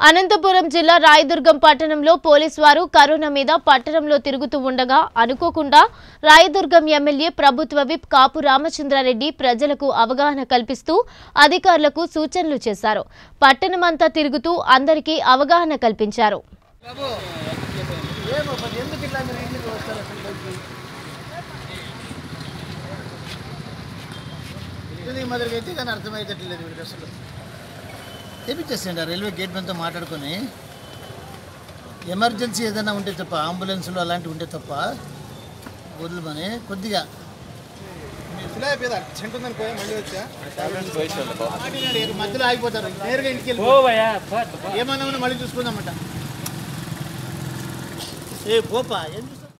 అనంతపురం జిల్లా రాయదుర్గం పట్టణంలో పోలీసు వారు కరోనా మీద పట్టణంలో తిరుగుతూ ఉండగా అనుకోకుండా రాయదుర్గం ఎమ్మెల్యే ప్రభుత్వ విప్ కాపు రామచంద్రారెడ్డి ప్రజలకు అవగాహన కల్పిస్తూ అధికారులకు సూచనలు చేశారు పట్టణమంతా తిరుగుతూ అందరికీ అవగాహన కల్పించారు బాబు ఏమో మరి ఎందుకు ఇట్లా మీరు ఇంటికి వస్తారు అసలు బయటికి? ఇది మొదటికి అయితే కానీ అర్థమయ్యేటట్లేదు వీడికి అసలు తెప్పించేసేయండి ఆ రైల్వే గేట్ మీద మాట్లాడుకొని ఎమర్జెన్సీ ఏదైనా ఉంటే తప్ప అంబులెన్సులు అలాంటివి ఉంటే తప్ప వదులుమని కొద్దిగా ఆర్డినరీ మధ్యలో ఆగిపోతారు నేరుగా ఇంటికి వెళ్ళి ఏమన్నా ఉన్నా మళ్ళీ చూసుకుందామట ఏ పోపా ఏం చూస్తావు?